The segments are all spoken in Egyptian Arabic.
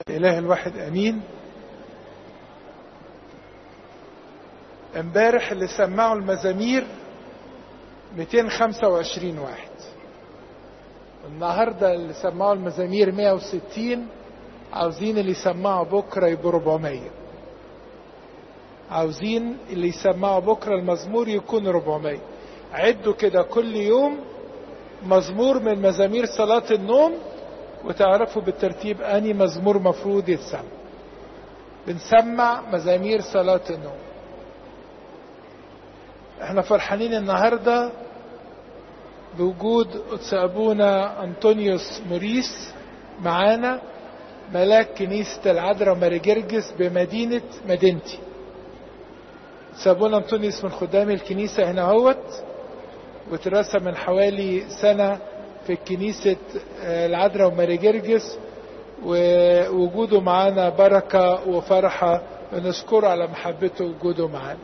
الإله الواحد أمين امبارح اللي سمعوا المزامير 225 واحد النهارده اللي سمعوا المزامير 160 عاوزين اللي يسمعوا بكره يبقوا 400 عاوزين اللي يسمعوا بكره المزمور يكون 400 عدوا كده كل يوم مزمور من مزامير صلاة النوم وتعرفوا بالترتيب أني مزمور مفروض يتسمع بنسمع مزامير صلاة النوم احنا فرحانين النهاردة بوجود قدس أبونا أنطونيوس موريس معانا ملاك كنيسة العذراء ماري جرجس بمدينة مدينتي قدس أبونا أنطونيوس من خدام الكنيسة هنا هوت وترسم من حوالي سنة في كنيسة العذراء وماري جرجس ووجوده معانا بركة وفرحة ونشكره على محبته ووجوده معانا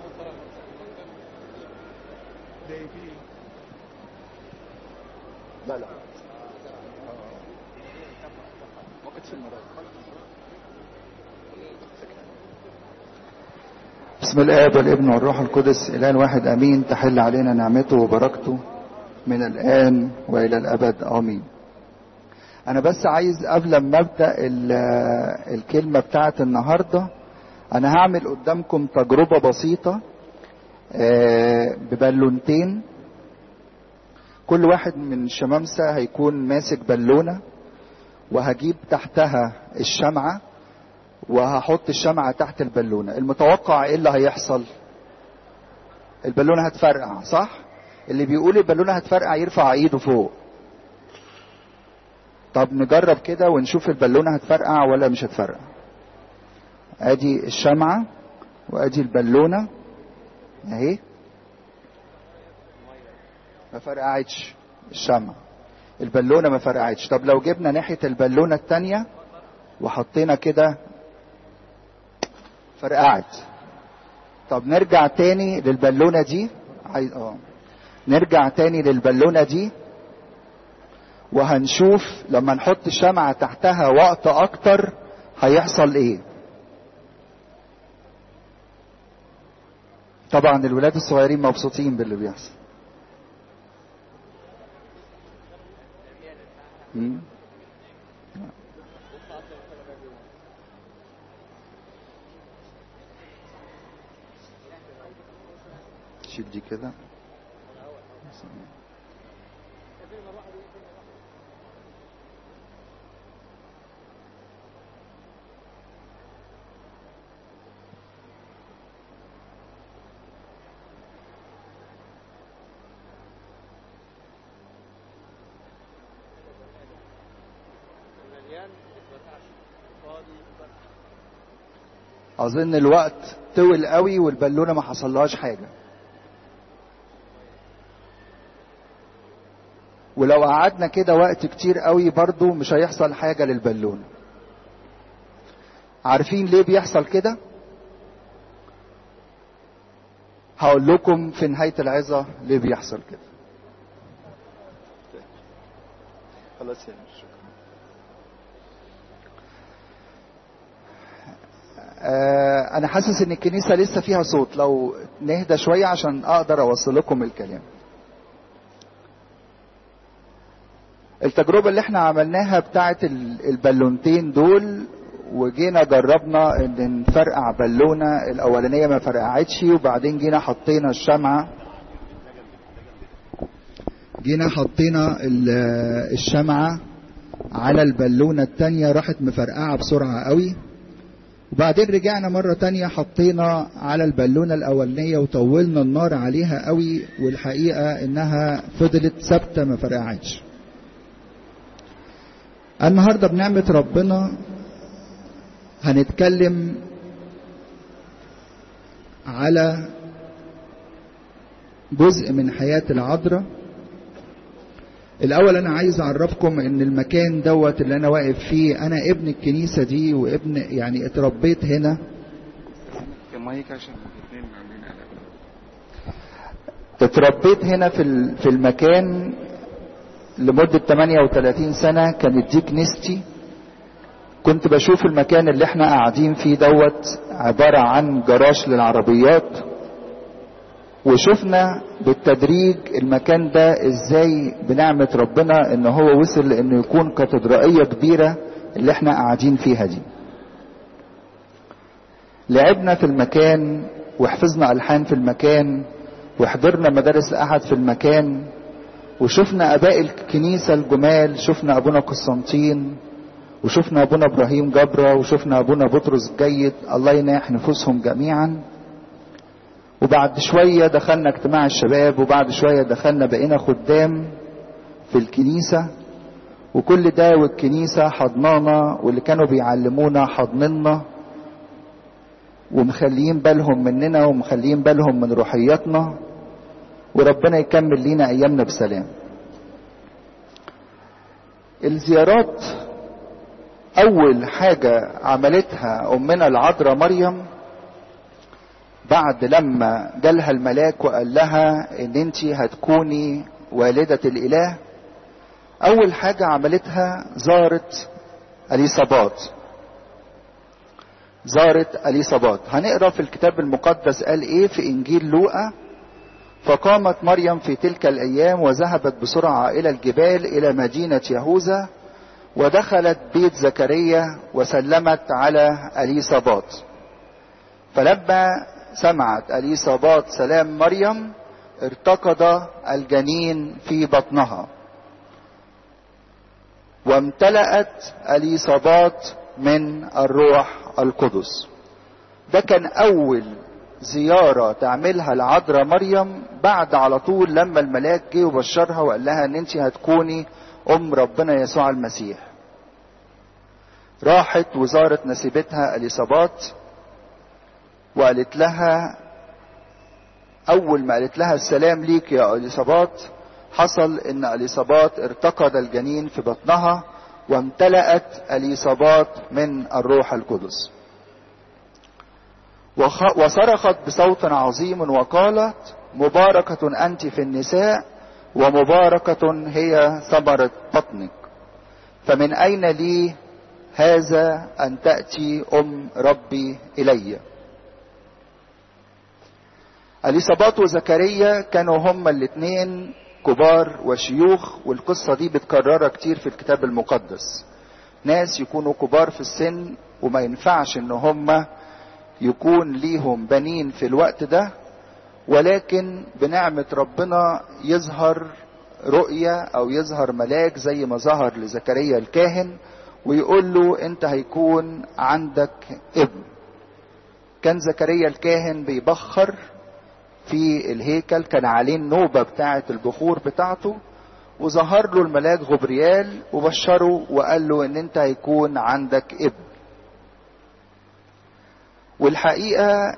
لا لا بسم الآب والابن والروح القدس إله واحد أمين تحل علينا نعمته وبركته من الآن وإلى الأبد آمين أنا بس عايز قبل ما أبدأ الكلمة بتاعت النهاردة أنا هعمل قدامكم تجربة بسيطة ببالونتين كل واحد من الشمامسة هيكون ماسك بالونة وهجيب تحتها الشمعة وهحط الشمعة تحت البالونة المتوقع ايه اللي هيحصل البالونة هتفرقع صح اللي بيقول البالونة هتفرقع يرفع ايده فوق طب نجرب كده ونشوف البالونة هتفرقع ولا مش هتفرقع ادي الشمعة وادي البالونة اهي ما فرقعتش الشمعة البالونة ما فرقعتش طب لو جبنا ناحية البالونة التانية وحطينا كده فرقعت طب نرجع تاني للبالونة دي عايز اه نرجع تاني للبالونة دي وهنشوف لما نحط الشمعة تحتها وقت اكتر هيحصل ايه طبعا الولاد الصغيرين مبسوطين باللي بيحصل مم. شيل دي كده اظن الوقت طول قوي والبالونه ما حصلهاش حاجه ولو قعدنا كده وقت كتير قوي برضو مش هيحصل حاجه للبالونه عارفين ليه بيحصل كده هقول لكم في نهايه العظه ليه بيحصل كده خلاص يا شكرا انا حاسس ان الكنيسه لسه فيها صوت لو نهدى شويه عشان اقدر اوصل لكم الكلام التجربه اللي احنا عملناها بتاعه البالونتين دول وجينا جربنا ان نفرقع بالونه الاولانيه ما فرقعتش وبعدين جينا حطينا الشمعه جينا حطينا الشمعه على البالونه التانية راحت مفرقعه بسرعه قوي وبعدين رجعنا مرة تانية حطينا على البالونة الأولانية وطولنا النار عليها قوي والحقيقة إنها فضلت ثابتة ما فرقعتش. النهاردة بنعمة ربنا هنتكلم على جزء من حياة العذراء الاول انا عايز اعرفكم ان المكان دوت اللي انا واقف فيه انا ابن الكنيسه دي وابن يعني اتربيت هنا اتربيت هنا في في المكان لمده 38 سنه كانت دي كنيستي كنت بشوف المكان اللي احنا قاعدين فيه دوت عبارة عن جراج للعربيات وشفنا بالتدريج المكان ده ازاي بنعمة ربنا ان هو وصل لانه يكون كاتدرائية كبيرة اللي احنا قاعدين فيها دي لعبنا في المكان وحفظنا الحان في المكان وحضرنا مدارس احد في المكان وشفنا اباء الكنيسة الجمال شفنا ابونا قسطنطين وشفنا ابونا ابراهيم جبرة وشفنا ابونا بطرس الجيد الله يناح نفوسهم جميعا وبعد شوية دخلنا اجتماع الشباب وبعد شوية دخلنا بقينا خدام في الكنيسة وكل ده والكنيسة حضنانا واللي كانوا بيعلمونا حضننا ومخليين بالهم مننا ومخليين بالهم من روحياتنا وربنا يكمل لينا ايامنا بسلام الزيارات اول حاجة عملتها امنا العذراء مريم بعد لما جالها الملاك وقال لها ان انت هتكوني والدة الاله اول حاجة عملتها زارت اليصابات زارت اليصابات هنقرا في الكتاب المقدس قال ايه في انجيل لوقا فقامت مريم في تلك الايام وذهبت بسرعه الى الجبال الى مدينه يهوذا ودخلت بيت زكريا وسلمت على اليصابات فلما سمعت اليصابات سلام مريم ارتقد الجنين في بطنها وامتلأت اليصابات من الروح القدس ده كان اول زيارة تعملها العذراء مريم بعد على طول لما الملاك جه وبشرها وقال لها ان انت هتكوني ام ربنا يسوع المسيح راحت وزارت نسيبتها اليصابات وقالت لها اول ما قالت لها السلام ليك يا اليصابات حصل ان اليصابات ارتقد الجنين في بطنها وامتلأت اليصابات من الروح القدس وصرخت بصوت عظيم وقالت مباركة أنت في النساء ومباركة هي ثمرة بطنك فمن أين لي هذا أن تأتي أم ربي إلي اليصابات وزكريا كانوا هما الاثنين كبار وشيوخ والقصة دي بتكررها كتير في الكتاب المقدس ناس يكونوا كبار في السن وما ينفعش ان هم يكون ليهم بنين في الوقت ده ولكن بنعمة ربنا يظهر رؤية او يظهر ملاك زي ما ظهر لزكريا الكاهن ويقول له انت هيكون عندك ابن كان زكريا الكاهن بيبخر في الهيكل كان عليه النوبة بتاعة البخور بتاعته وظهر له الملاك غبريال وبشره وقال له ان انت هيكون عندك ابن والحقيقة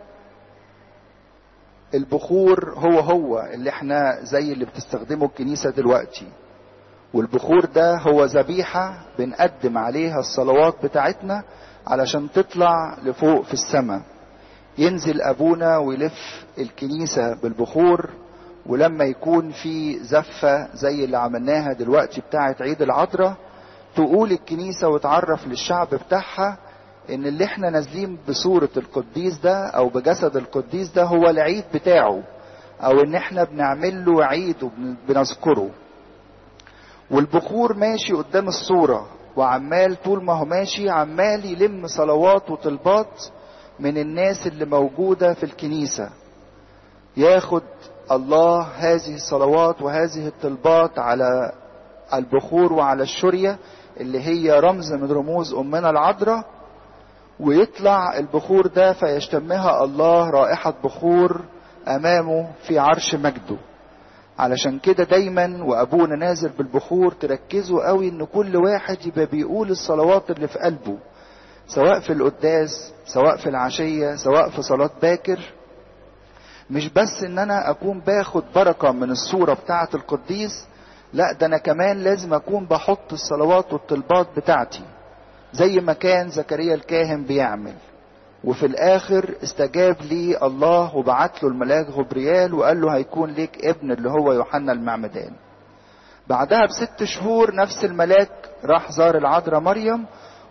البخور هو هو اللي احنا زي اللي بتستخدمه الكنيسة دلوقتي والبخور ده هو ذبيحة بنقدم عليها الصلوات بتاعتنا علشان تطلع لفوق في السماء ينزل ابونا ويلف الكنيسة بالبخور ولما يكون في زفة زي اللي عملناها دلوقتي بتاعة عيد العذراء تقول الكنيسة وتعرف للشعب بتاعها ان اللي احنا نازلين بصورة القديس ده او بجسد القديس ده هو العيد بتاعه او ان احنا بنعمل له عيد وبنذكره والبخور ماشي قدام الصورة وعمال طول ما هو ماشي عمال يلم صلوات وطلبات من الناس اللي موجودة في الكنيسة ياخد الله هذه الصلوات وهذه الطلبات على البخور وعلى الشرية اللي هي رمز من رموز أمنا العذراء ويطلع البخور ده فيشتمها الله رائحة بخور أمامه في عرش مجده علشان كده دايما وأبونا نازل بالبخور تركزوا قوي إن كل واحد يبقى بيقول الصلوات اللي في قلبه سواء في القداس سواء في العشية سواء في صلاة باكر مش بس ان انا اكون باخد بركة من الصورة بتاعة القديس لا ده انا كمان لازم اكون بحط الصلوات والطلبات بتاعتي زي ما كان زكريا الكاهن بيعمل وفي الاخر استجاب لي الله وبعت له الملاك غبريال وقال له هيكون ليك ابن اللي هو يوحنا المعمدان بعدها بست شهور نفس الملاك راح زار العذراء مريم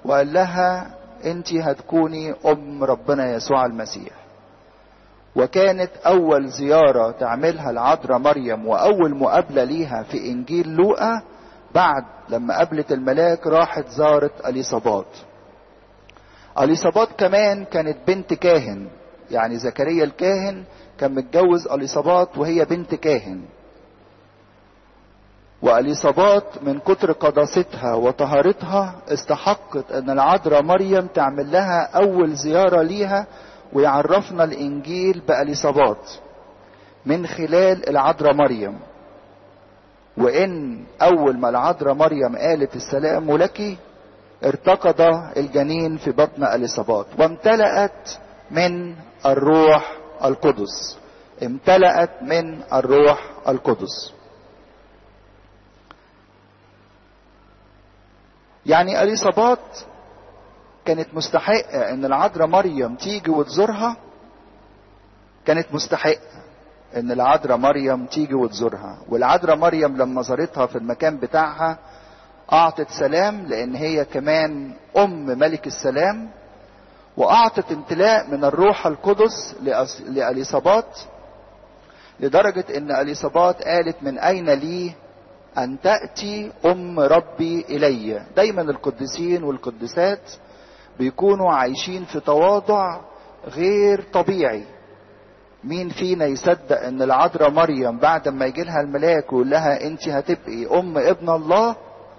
وقال لها انت هتكوني ام ربنا يسوع المسيح وكانت اول زيارة تعملها العذراء مريم واول مقابلة ليها في انجيل لوقا بعد لما قابلت الملاك راحت زارت اليصابات اليصابات كمان كانت بنت كاهن يعني زكريا الكاهن كان متجوز اليصابات وهي بنت كاهن واليصابات من كتر قداستها وطهارتها استحقت ان العذراء مريم تعمل لها اول زياره ليها ويعرفنا الانجيل باليصابات من خلال العذراء مريم وان اول ما العذراء مريم قالت السلام لك ارتقد الجنين في بطن اليصابات وامتلأت من الروح القدس امتلأت من الروح القدس يعني اليصابات كانت مستحقة ان العذراء مريم تيجي وتزورها كانت مستحقة ان العذراء مريم تيجي وتزورها والعذراء مريم لما زارتها في المكان بتاعها اعطت سلام لان هي كمان ام ملك السلام واعطت امتلاء من الروح القدس لاليصابات لدرجة ان اليصابات قالت من اين لي ان تأتي ام ربي الي دايما القديسين والقدسات بيكونوا عايشين في تواضع غير طبيعي مين فينا يصدق ان العذراء مريم بعد ما يجي لها الملاك ويقول لها انت هتبقي ام ابن الله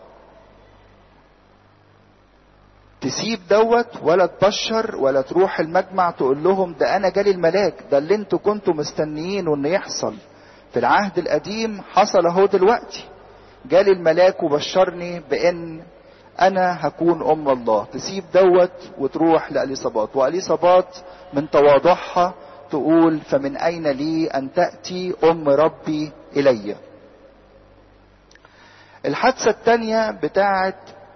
تسيب دوت ولا تبشر ولا تروح المجمع تقول لهم ده انا جالي الملاك ده اللي انتوا كنتوا مستنيينه انه يحصل في العهد القديم حصل اهو دلوقتي جالي الملاك وبشرني بان انا هكون ام الله تسيب دوت وتروح لاليصابات واليصابات من تواضعها تقول فمن اين لي ان تاتي ام ربي الي الحادثه الثانيه بتاعت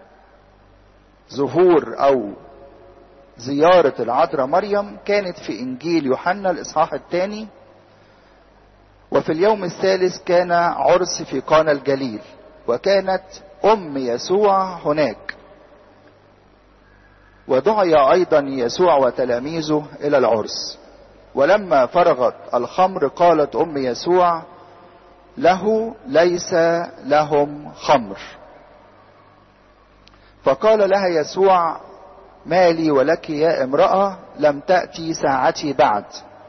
ظهور او زيارة العذراء مريم كانت في انجيل يوحنا الاصحاح الثاني وفي اليوم الثالث كان عرس في قانا الجليل وكانت ام يسوع هناك ودعي ايضا يسوع وتلاميذه الى العرس ولما فرغت الخمر قالت ام يسوع له ليس لهم خمر فقال لها يسوع ما لي ولك يا امرأة لم تأتي ساعتي بعد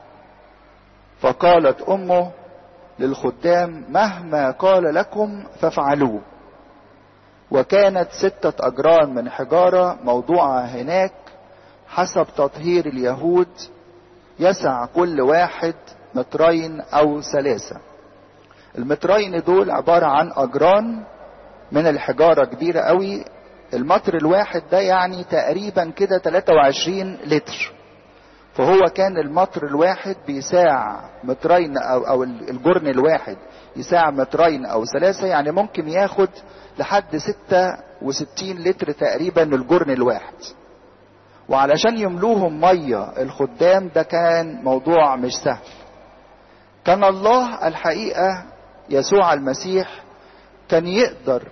فقالت أمه للخدام مهما قال لكم فافعلوه وكانت ستة أجران من حجارة موضوعة هناك حسب تطهير اليهود يسع كل واحد مترين أو ثلاثة المترين دول عبارة عن أجران من الحجارة كبيرة قوي المتر الواحد ده يعني تقريبا كده 23 لتر فهو كان المتر الواحد بيساع مترين او او الجرن الواحد يساع مترين او ثلاثة يعني ممكن ياخد لحد 66 لتر تقريبا الجرن الواحد وعلشان يملوهم مية الخدام ده كان موضوع مش سهل كان الله الحقيقة يسوع المسيح كان يقدر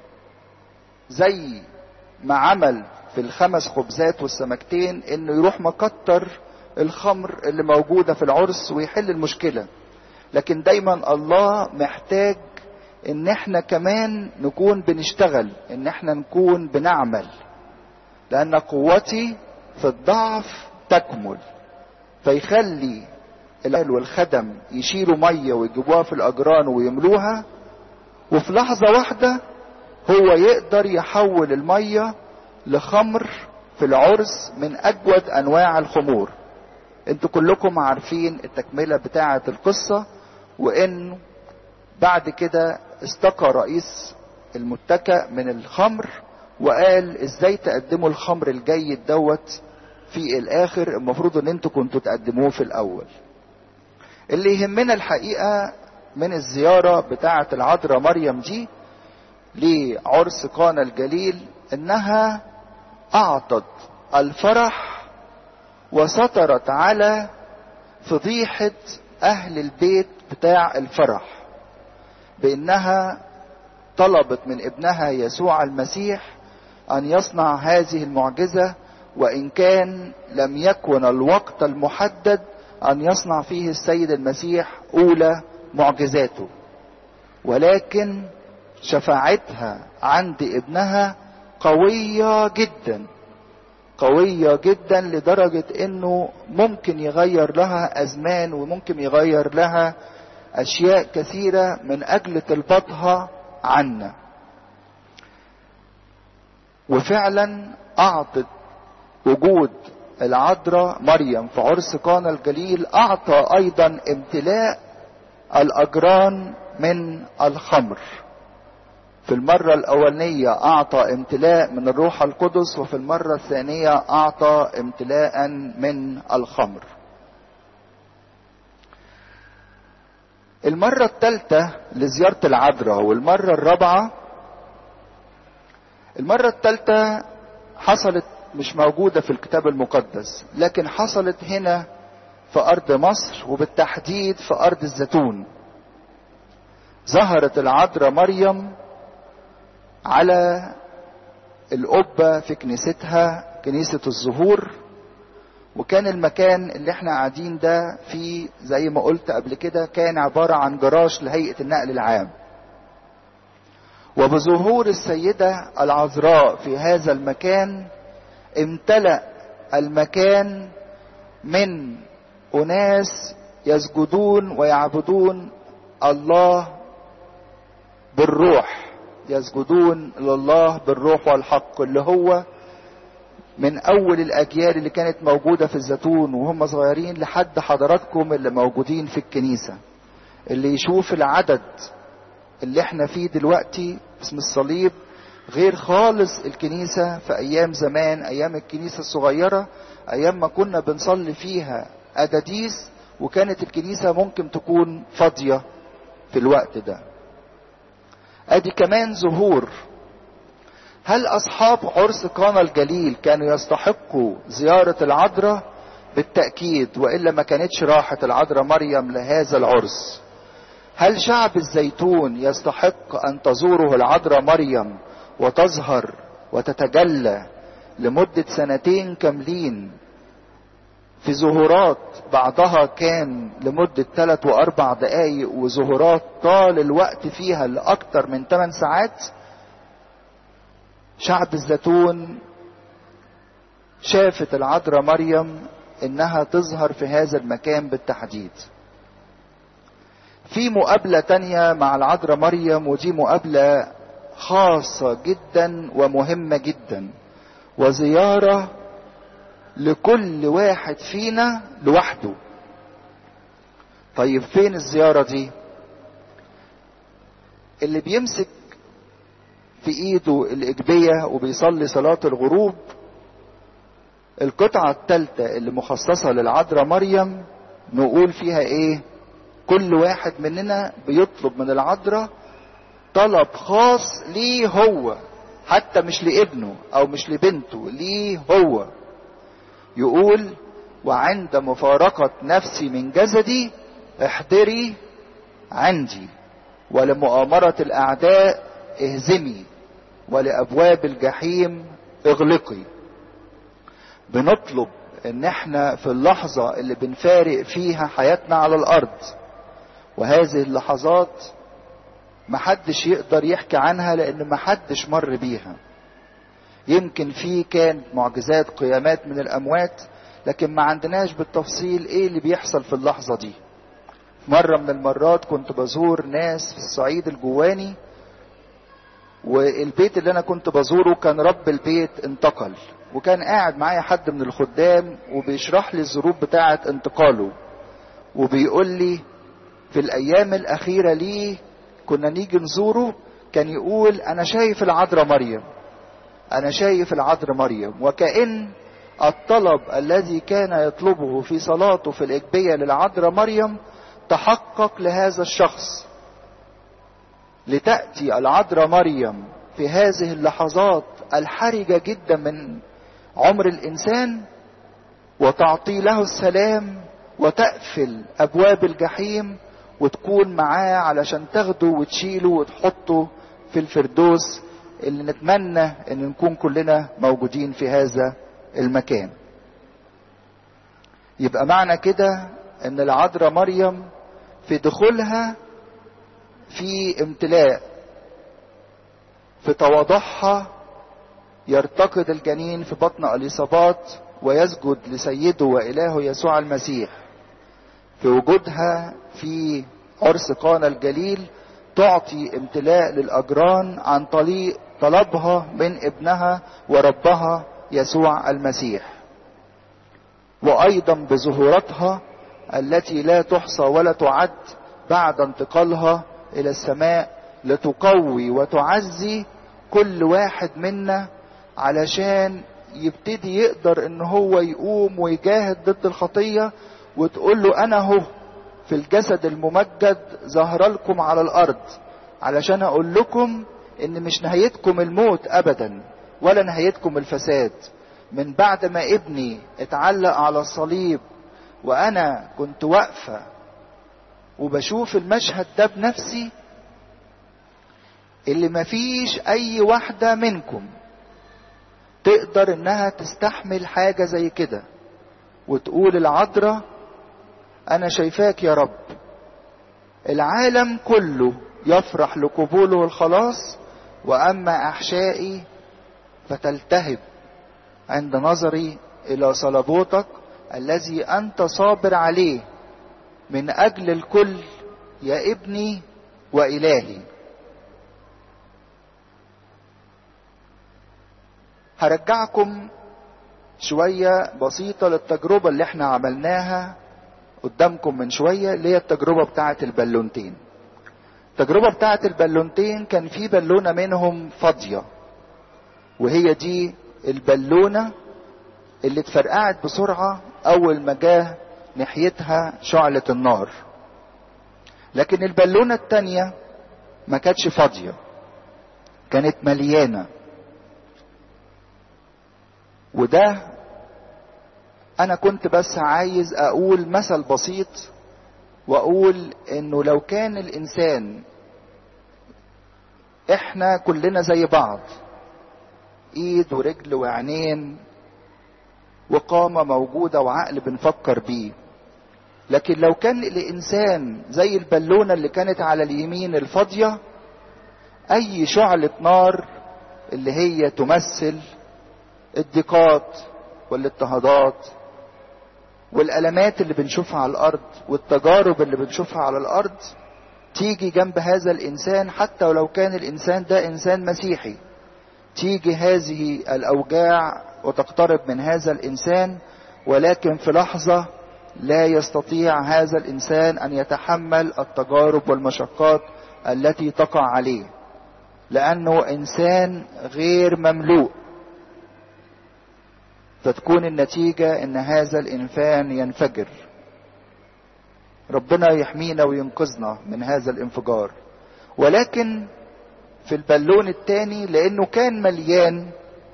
زي ما عمل في الخمس خبزات والسمكتين انه يروح مكتر الخمر اللي موجودة في العرس ويحل المشكلة لكن دايما الله محتاج ان احنا كمان نكون بنشتغل ان احنا نكون بنعمل لان قوتي في الضعف تكمل فيخلي الاهل والخدم يشيلوا ميه ويجيبوها في الاجران ويملوها وفي لحظه واحده هو يقدر يحول الميه لخمر في العرس من اجود انواع الخمور انتوا كلكم عارفين التكمله بتاعه القصه وان بعد كده استقى رئيس المتكأ من الخمر وقال ازاي تقدموا الخمر الجيد دوت في الاخر المفروض ان انتوا كنتوا تقدموه في الاول اللي يهمنا الحقيقه من الزياره بتاعه العذراء مريم دي لعرس قانا الجليل انها اعطت الفرح وسترت على فضيحه اهل البيت بتاع الفرح بانها طلبت من ابنها يسوع المسيح ان يصنع هذه المعجزة وان كان لم يكن الوقت المحدد ان يصنع فيه السيد المسيح اولى معجزاته ولكن شفاعتها عند ابنها قوية جدا قوية جدا لدرجة انه ممكن يغير لها ازمان وممكن يغير لها اشياء كثيرة من اجل طلبتها عنا وفعلا اعطت وجود العذراء مريم في عرس قانا الجليل اعطى ايضا امتلاء الاجران من الخمر في المرة الأولانية أعطى امتلاء من الروح القدس وفي المرة الثانية أعطى امتلاء من الخمر. المرة الثالثة لزيارة العذراء والمرة الرابعة المرة الثالثة حصلت مش موجودة في الكتاب المقدس لكن حصلت هنا في أرض مصر وبالتحديد في أرض الزيتون ظهرت العذراء مريم على القبة في كنيستها كنيسة الزهور وكان المكان اللي احنا قاعدين ده فيه زي ما قلت قبل كده كان عبارة عن جراج لهيئة النقل العام وبظهور السيدة العذراء في هذا المكان امتلأ المكان من أناس يسجدون ويعبدون الله بالروح يسجدون لله بالروح والحق اللي هو من اول الاجيال اللي كانت موجوده في الزيتون وهم صغيرين لحد حضراتكم اللي موجودين في الكنيسه اللي يشوف العدد اللي احنا فيه دلوقتي اسم الصليب غير خالص الكنيسه في ايام زمان ايام الكنيسه الصغيره ايام ما كنا بنصلي فيها اداديس وكانت الكنيسه ممكن تكون فاضيه في الوقت ده ادي كمان ظهور هل اصحاب عرس قانا الجليل كانوا يستحقوا زيارة العذراء بالتأكيد وإلا ما كانتش راحت العذراء مريم لهذا العرس هل شعب الزيتون يستحق أن تزوره العذراء مريم وتظهر وتتجلى لمدة سنتين كاملين في ظهورات بعضها كان لمدة ثلاث وأربع دقايق وظهورات طال الوقت فيها لأكثر من 8 ساعات شعب الزيتون شافت العذراء مريم انها تظهر في هذا المكان بالتحديد في مقابلة تانية مع العذراء مريم ودي مقابلة خاصة جدا ومهمة جدا وزيارة لكل واحد فينا لوحده طيب فين الزيارة دي اللي بيمسك في ايده الاجبية وبيصلي صلاة الغروب القطعة الثالثة اللي مخصصة للعذراء مريم نقول فيها ايه كل واحد مننا بيطلب من العذراء طلب خاص ليه هو حتى مش لابنه او مش لبنته ليه هو يقول وعند مفارقة نفسي من جسدي احضري عندي ولمؤامرة الأعداء اهزمي ولأبواب الجحيم اغلقي بنطلب ان احنا في اللحظة اللي بنفارق فيها حياتنا على الارض وهذه اللحظات محدش يقدر يحكي عنها لان محدش مر بيها يمكن في كان معجزات قيامات من الاموات لكن ما عندناش بالتفصيل ايه اللي بيحصل في اللحظة دي مرة من المرات كنت بزور ناس في الصعيد الجواني والبيت اللي انا كنت بزوره كان رب البيت انتقل وكان قاعد معايا حد من الخدام وبيشرح لي الظروف بتاعة انتقاله وبيقول لي في الايام الاخيرة ليه كنا نيجي نزوره كان يقول انا شايف العذراء مريم انا شايف العذراء مريم وكأن الطلب الذي كان يطلبه في صلاته في الإجبية للعذراء مريم تحقق لهذا الشخص لتأتي العذراء مريم في هذه اللحظات الحرجة جدا من عمر الإنسان وتعطي له السلام وتقفل أبواب الجحيم وتكون معاه علشان تاخده وتشيله وتحطه في الفردوس اللي نتمنى ان نكون كلنا موجودين في هذا المكان يبقى معنى كده ان العذراء مريم في دخولها في امتلاء في تواضعها يرتقد الجنين في بطن اليصابات ويسجد لسيده واله يسوع المسيح في وجودها في عرس قانا الجليل تعطي امتلاء للاجران عن طريق طلبها من ابنها وربها يسوع المسيح وايضا بظهوراتها التي لا تحصى ولا تعد بعد انتقالها الى السماء لتقوي وتعزي كل واحد منا علشان يبتدي يقدر ان هو يقوم ويجاهد ضد الخطية وتقول له انا اهو في الجسد الممجد ظهر لكم على الارض علشان اقول لكم ان مش نهايتكم الموت ابدا ولا نهايتكم الفساد من بعد ما ابني اتعلق على الصليب وانا كنت واقفة وبشوف المشهد ده بنفسي اللي مفيش اي واحدة منكم تقدر انها تستحمل حاجة زي كده وتقول العذراء انا شايفاك يا رب العالم كله يفرح لقبوله الخلاص واما احشائي فتلتهب عند نظري الى صلبوتك الذي انت صابر عليه من اجل الكل يا ابني والهي هرجعكم شوية بسيطة للتجربة اللي احنا عملناها قدامكم من شوية اللي هي التجربة بتاعة البالونتين التجربة بتاعة البالونتين كان في بالونة منهم فاضية وهي دي البالونة اللي اتفرقعت بسرعة أول ما جاه ناحيتها شعلة النار لكن البالونة التانية ما كانتش فاضية كانت مليانة وده انا كنت بس عايز اقول مثل بسيط واقول انه لو كان الانسان احنا كلنا زي بعض ايد ورجل وعينين وقامة موجودة وعقل بنفكر بيه لكن لو كان الانسان زي البالونة اللي كانت على اليمين الفاضية اي شعلة نار اللي هي تمثل الضيقات والاضطهادات والالمات اللي بنشوفها على الارض والتجارب اللي بنشوفها على الارض تيجي جنب هذا الانسان حتى ولو كان الانسان ده انسان مسيحي تيجي هذه الاوجاع وتقترب من هذا الانسان ولكن في لحظه لا يستطيع هذا الانسان ان يتحمل التجارب والمشقات التي تقع عليه لانه انسان غير مملوء فتكون النتيجة ان هذا الانسان ينفجر ربنا يحمينا وينقذنا من هذا الانفجار ولكن في البالون التاني لانه كان مليان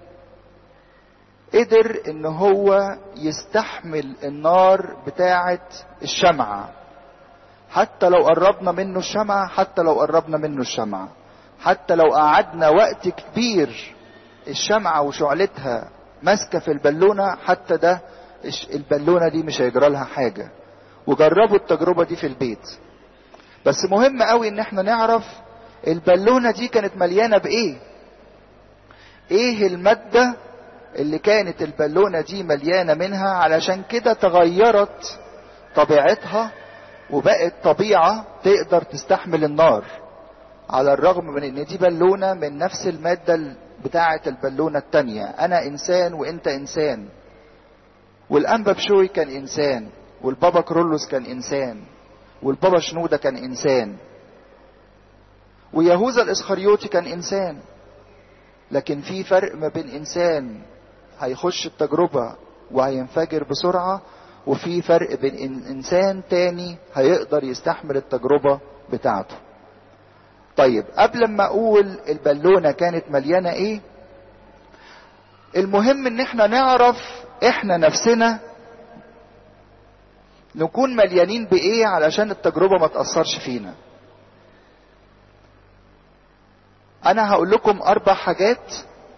قدر ان هو يستحمل النار بتاعة الشمعة حتى لو قربنا منه الشمعة حتى لو قربنا منه الشمعة حتى لو قعدنا وقت كبير الشمعة وشعلتها ماسكه في البالونه حتى ده البالونه دي مش هيجرى لها حاجه وجربوا التجربه دي في البيت بس مهم قوي ان احنا نعرف البالونه دي كانت مليانه بايه ايه الماده اللي كانت البالونه دي مليانه منها علشان كده تغيرت طبيعتها وبقت طبيعه تقدر تستحمل النار على الرغم من ان دي بالونه من نفس الماده بتاعة البالونة التانية أنا إنسان وأنت إنسان والأنبا بشوي كان إنسان والبابا كرولوس كان إنسان والبابا شنودة كان إنسان ويهوذا الإسخريوطي كان إنسان لكن في فرق ما بين إنسان هيخش التجربة وهينفجر بسرعة وفي فرق بين إنسان تاني هيقدر يستحمل التجربة بتاعته طيب قبل ما اقول البالونه كانت مليانه ايه المهم ان احنا نعرف احنا نفسنا نكون مليانين بايه علشان التجربه ما تاثرش فينا انا هقول لكم اربع حاجات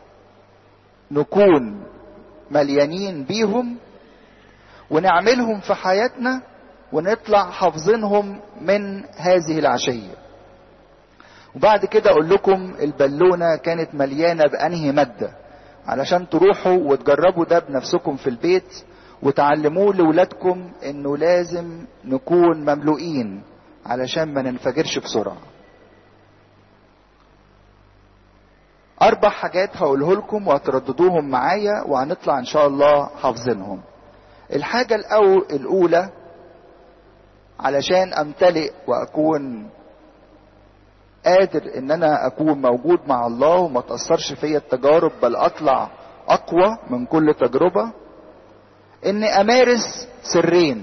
نكون مليانين بيهم ونعملهم في حياتنا ونطلع حافظينهم من هذه العشية وبعد كده اقول لكم البالونة كانت مليانة بانهي مادة علشان تروحوا وتجربوا ده بنفسكم في البيت وتعلموه لولادكم انه لازم نكون مملوئين علشان ما ننفجرش بسرعة اربع حاجات هقوله لكم وهترددوهم معايا وهنطلع ان شاء الله حافظينهم الحاجة الأول الأولى علشان أمتلئ وأكون قادر إن أنا أكون موجود مع الله وما تأثرش فيا التجارب بل أطلع أقوى من كل تجربة إني أمارس سرين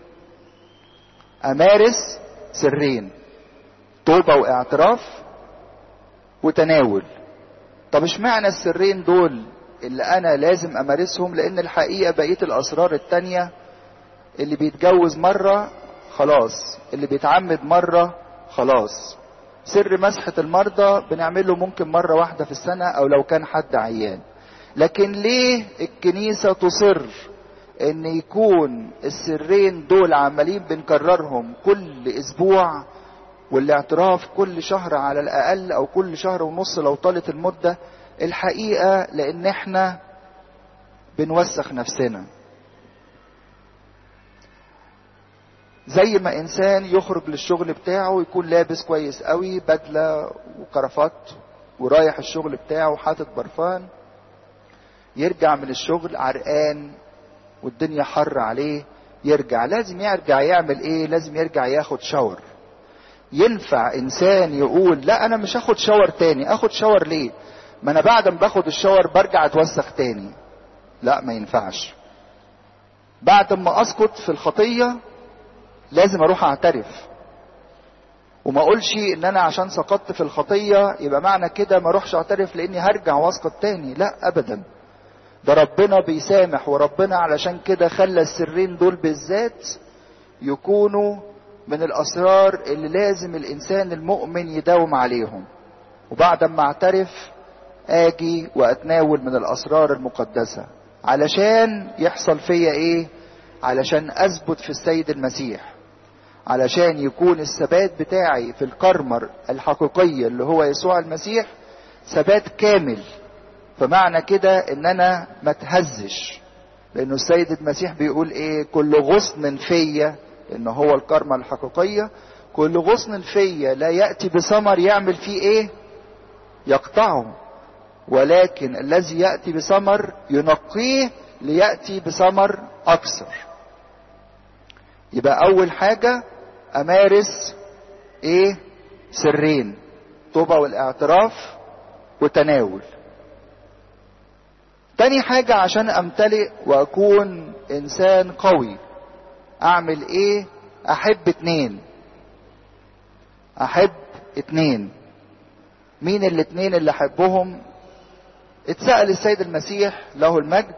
أمارس سرين توبة واعتراف وتناول طب اشمعنى السرين دول اللي انا لازم امارسهم لان الحقيقه بقيه الاسرار التانية اللي بيتجوز مره خلاص اللي بيتعمد مره خلاص سر مسحه المرضى بنعمله ممكن مره واحده في السنه او لو كان حد عيان لكن ليه الكنيسه تصر ان يكون السرين دول عمالين بنكررهم كل اسبوع والاعتراف كل شهر على الاقل او كل شهر ونص لو طالت المده الحقيقة لأن احنا بنوسخ نفسنا زي ما إنسان يخرج للشغل بتاعه يكون لابس كويس قوي بدلة وكرافات ورايح الشغل بتاعه حاطط برفان يرجع من الشغل عرقان والدنيا حر عليه يرجع لازم يرجع يعمل ايه لازم يرجع ياخد شاور ينفع انسان يقول لا انا مش هاخد شاور تاني اخد شاور ليه ما انا بعد ما باخد الشاور برجع اتوسخ تاني لا ما ينفعش بعد ما اسقط في الخطية لازم اروح اعترف وما اقولش ان انا عشان سقطت في الخطية يبقى معنى كده ما اروحش اعترف لاني هرجع واسقط تاني لا ابدا ده ربنا بيسامح وربنا علشان كده خلى السرين دول بالذات يكونوا من الاسرار اللي لازم الانسان المؤمن يداوم عليهم وبعد ما اعترف اجي واتناول من الاسرار المقدسه علشان يحصل فيا ايه علشان اثبت في السيد المسيح علشان يكون الثبات بتاعي في الكرمر الحقيقيه اللي هو يسوع المسيح ثبات كامل فمعنى كده ان انا ما اتهزش لانه السيد المسيح بيقول ايه كل غصن فيا ان هو الكرمة الحقيقية كل غصن فيا لا يأتي بثمر يعمل فيه ايه يقطعه ولكن الذي يأتي بثمر ينقيه ليأتي بثمر أكثر يبقى أول حاجة أمارس إيه سرين توبة والاعتراف وتناول تاني حاجة عشان أمتلئ وأكون إنسان قوي أعمل إيه أحب اتنين أحب اتنين مين الاتنين اللي أحبهم اتسأل السيد المسيح له المجد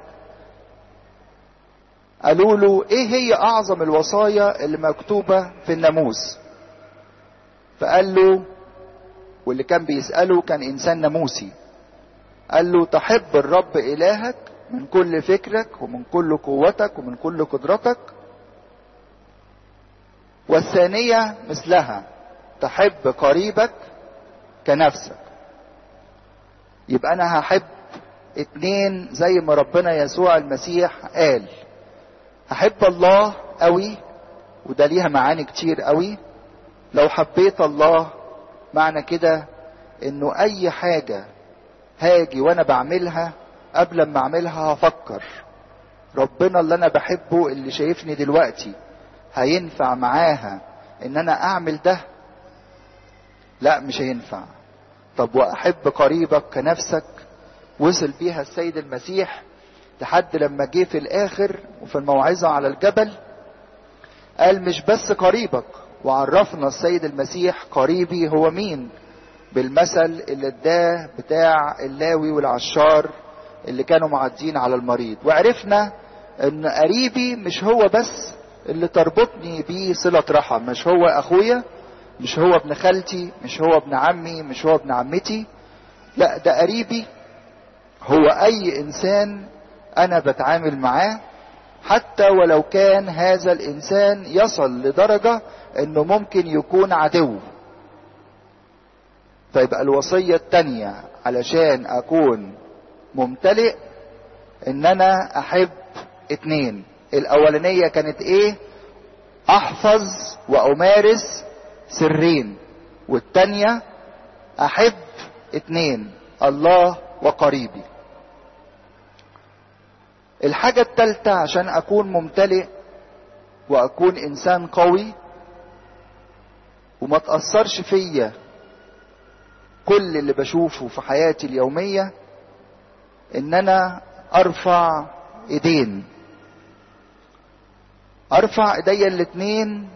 قالوا له ايه هي اعظم الوصايا اللي مكتوبة في الناموس فقال له واللي كان بيسأله كان انسان ناموسي قال له تحب الرب الهك من كل فكرك ومن كل قوتك ومن كل قدرتك والثانية مثلها تحب قريبك كنفسك يبقى انا هحب اتنين زي ما ربنا يسوع المسيح قال هحب الله قوي وده ليها معاني كتير قوي لو حبيت الله معنى كده انه اي حاجة هاجي وانا بعملها قبل ما اعملها هفكر ربنا اللي انا بحبه اللي شايفني دلوقتي هينفع معاها ان انا اعمل ده لا مش هينفع طب واحب قريبك كنفسك وصل بيها السيد المسيح لحد لما جه في الاخر وفي الموعظة على الجبل قال مش بس قريبك وعرفنا السيد المسيح قريبي هو مين بالمثل اللي اداه بتاع اللاوي والعشار اللي كانوا معدين على المريض وعرفنا ان قريبي مش هو بس اللي تربطني بيه صلة رحم مش هو اخويا مش هو ابن خالتي مش هو ابن عمي مش هو ابن عمتي لا ده قريبي هو اي انسان انا بتعامل معاه حتى ولو كان هذا الانسان يصل لدرجة انه ممكن يكون عدو فيبقى الوصية التانية علشان اكون ممتلئ ان انا احب اتنين الاولانية كانت ايه احفظ وامارس سرين والتانية احب اتنين الله وقريبي الحاجة التالتة عشان اكون ممتلئ واكون انسان قوي وما تأثرش فيا كل اللي بشوفه في حياتي اليومية ان انا ارفع ايدين ارفع ايديا الاتنين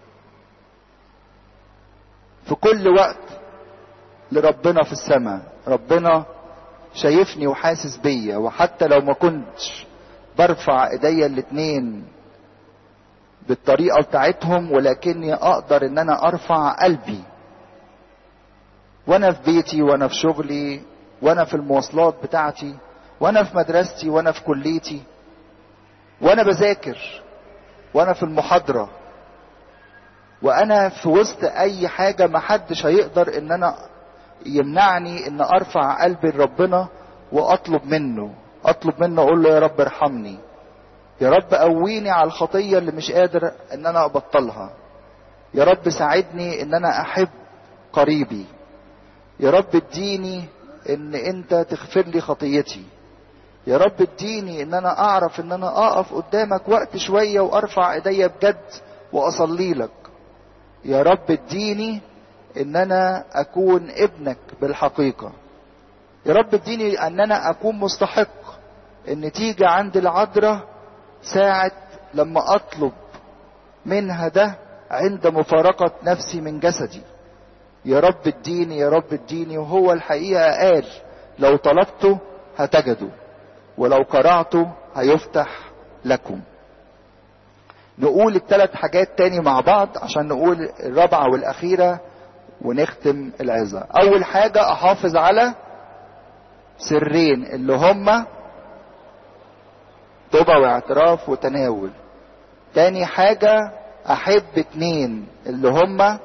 في كل وقت لربنا في السماء ربنا شايفني وحاسس بيا وحتى لو ما كنتش برفع ايديا الاتنين بالطريقة بتاعتهم ولكني اقدر ان انا ارفع قلبي وانا في بيتي وانا في شغلي وانا في المواصلات بتاعتي وانا في مدرستي وانا في كليتي وانا بذاكر وانا في المحاضرة وانا في وسط اي حاجة محدش هيقدر ان انا يمنعني ان ارفع قلبي لربنا واطلب منه اطلب منه اقول له يا رب ارحمني يا رب قويني على الخطية اللي مش قادر ان انا ابطلها يا رب ساعدني ان انا احب قريبي يا رب اديني ان انت تغفر لي خطيتي يا رب اديني ان انا اعرف ان انا اقف قدامك وقت شوية وارفع ايديا بجد واصلي لك يا رب اديني ان انا اكون ابنك بالحقيقة يا رب اديني ان انا اكون مستحق ان تيجي عند العذراء ساعة لما اطلب منها ده عند مفارقة نفسي من جسدي يا رب اديني يا رب اديني وهو الحقيقة قال لو طلبته هتجده ولو قرعته هيفتح لكم نقول الثلاث حاجات تاني مع بعض عشان نقول الرابعة والأخيرة ونختم العظة أول حاجة أحافظ على سرين اللي هما توبة واعتراف وتناول تاني حاجة أحب اتنين اللي هما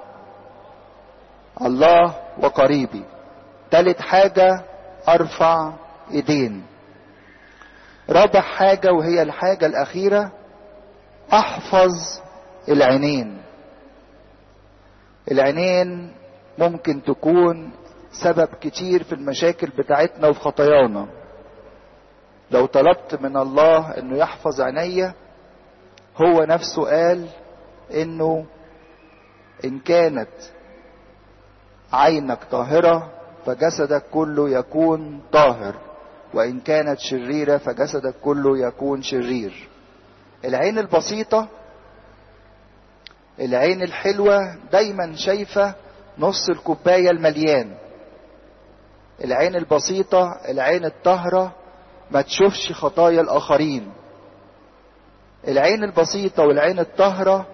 الله وقريبي تالت حاجة أرفع إيدين رابع حاجة وهي الحاجة الأخيرة أحفظ العينين العينين ممكن تكون سبب كتير في المشاكل بتاعتنا وفي خطايانا لو طلبت من الله انه يحفظ عينيا هو نفسه قال انه ان كانت عينك طاهرة فجسدك كله يكون طاهر وإن كانت شريرة فجسدك كله يكون شرير العين البسيطة العين الحلوة دايما شايفة نص الكوباية المليان العين البسيطة العين الطاهرة ما تشوفش خطايا الآخرين العين البسيطة والعين الطاهرة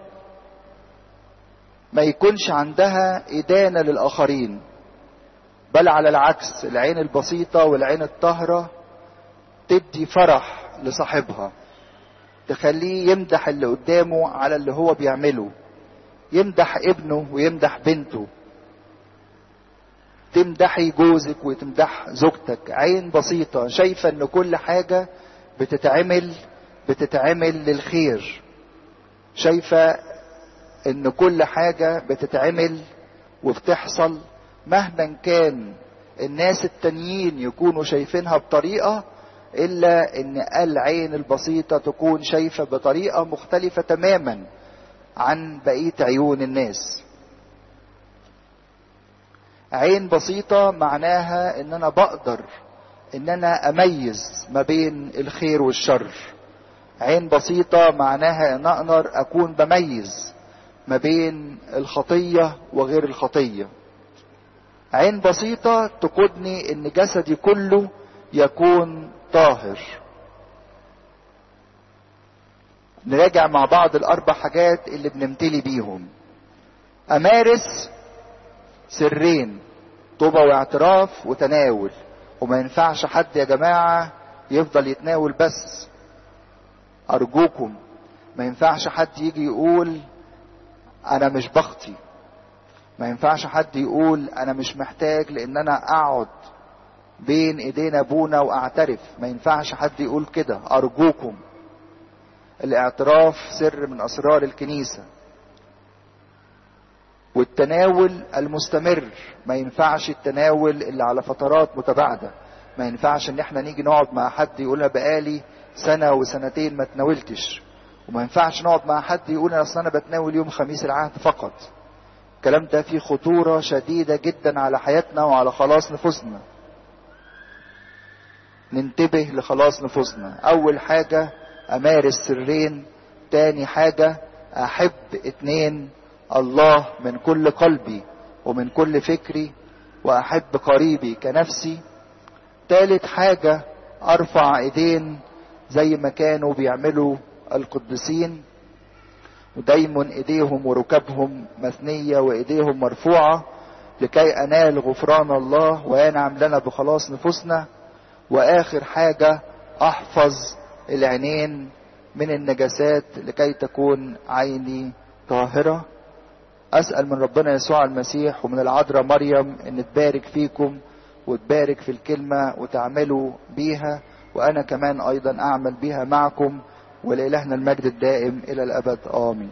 ما يكونش عندها إدانة للآخرين بل على العكس العين البسيطة والعين الطاهرة تدي فرح لصاحبها تخليه يمدح اللي قدامه على اللي هو بيعمله يمدح ابنه ويمدح بنته تمدحي جوزك وتمدح زوجتك عين بسيطة شايفة ان كل حاجة بتتعمل بتتعمل للخير شايفة ان كل حاجة بتتعمل وبتحصل مهما كان الناس التانيين يكونوا شايفينها بطريقة الا ان العين البسيطة تكون شايفة بطريقة مختلفة تماما عن بقية عيون الناس عين بسيطة معناها ان انا بقدر ان انا اميز ما بين الخير والشر عين بسيطة معناها ان اقدر اكون بميز ما بين الخطية وغير الخطية عين بسيطة تقودني ان جسدي كله يكون طاهر نراجع مع بعض الاربع حاجات اللي بنمتلي بيهم امارس سرين توبة واعتراف وتناول وما ينفعش حد يا جماعة يفضل يتناول بس أرجوكم ما ينفعش حد يجي يقول أنا مش بخطي ما ينفعش حد يقول أنا مش محتاج لأن أنا أقعد بين إيدين أبونا وأعترف ما ينفعش حد يقول كده أرجوكم الاعتراف سر من أسرار الكنيسة والتناول المستمر ما ينفعش التناول اللي على فترات متباعدة ما ينفعش ان احنا نيجي نقعد مع حد يقول انا بقالي سنة وسنتين ما تناولتش وما ينفعش نقعد مع حد يقول انا اصل انا بتناول يوم خميس العهد فقط الكلام ده فيه خطورة شديدة جدا على حياتنا وعلى خلاص نفوسنا ننتبه لخلاص نفوسنا اول حاجة امارس سرين تاني حاجة احب اتنين الله من كل قلبي ومن كل فكري واحب قريبي كنفسي تالت حاجة ارفع ايدين زي ما كانوا بيعملوا القديسين ودايما ايديهم وركبهم مثنية وايديهم مرفوعة لكي انال غفران الله وينعم لنا بخلاص نفوسنا واخر حاجة احفظ العينين من النجاسات لكي تكون عيني طاهرة اسأل من ربنا يسوع المسيح ومن العذراء مريم ان تبارك فيكم وتبارك في الكلمة وتعملوا بيها وانا كمان ايضا اعمل بيها معكم ولإلهنا المجد الدائم الى الابد امين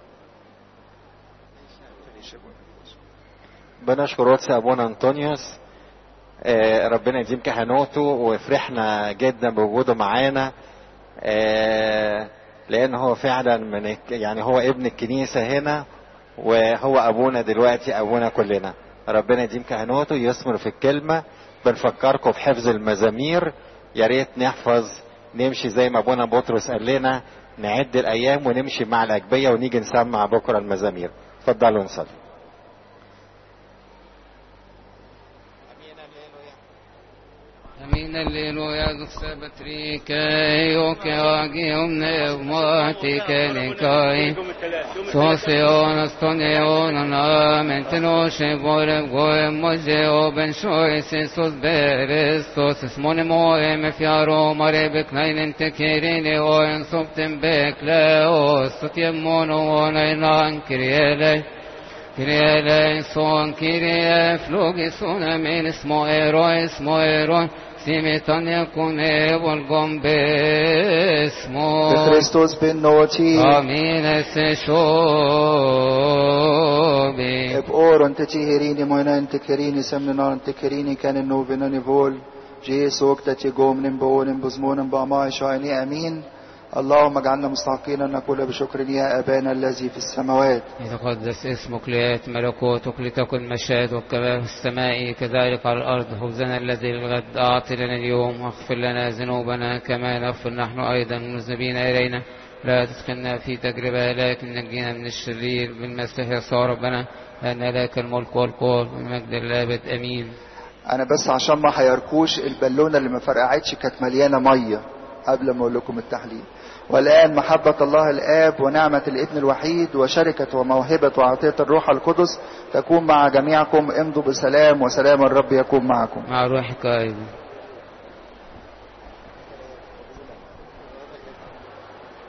بنشكر واتس ابونا انطونيوس آه، ربنا يديم كهنوته وفرحنا جدا بوجوده معانا آه، لان هو فعلا من الك- يعني هو ابن الكنيسه هنا وهو ابونا دلوقتي ابونا كلنا ربنا يديم كهنوته يثمر في الكلمه بنفكركم بحفظ المزامير يا ريت نحفظ نمشي زي ما ابونا بطرس قال لنا نعد الايام ونمشي مع الاجبيه ونيجي نسمع بكره المزامير اتفضلوا نصلي Amin alleluia Duxe Patricae, o che agium pneumaticae nicai, Sosion astonion amen tenoshe vorem goem mojeo ben shois Isus beres, sos monimo em fiaro mare beknainen tekerine o en soptem bekleos, sotiem mono onainan kirielei, Kyrie eleison, Kyrie flogison, amen, ismo eroi, ismo eroi, سميتان يكون والقم باسمه بخريستوس بالنوتي آمين السشوبي بأورن تتيهريني موينان تكريني سمنان تكريني كان النوبنا نفول جي سوك تتيقوم نبون بزمون بأماي شايني أمين اللهم اجعلنا مستحقين أن نقول بشكر يا أبانا الذي في السماوات يتقدس اسمك ليأتي ملكوتك لتكن مشيئتك كما في السماء كذلك على الأرض خبزنا الذي للغد أعط لنا اليوم واغفر لنا ذنوبنا كما نغفر نحن أيضا المذنبين إلينا لا تدخلنا في تجربة لكن نجينا من الشرير بالمسيح يسوع ربنا لأن لك الملك والقوة والمجد الأبد أمين أنا بس عشان ما حيركوش البالونة اللي ما فرقعتش كانت مليانة مية قبل ما أقول لكم التحليل والآن محبة الله الآب ونعمة الابن الوحيد وشركة وموهبة وعطية الروح القدس تكون مع جميعكم امضوا بسلام وسلام الرب يكون معكم مع روحك أيضا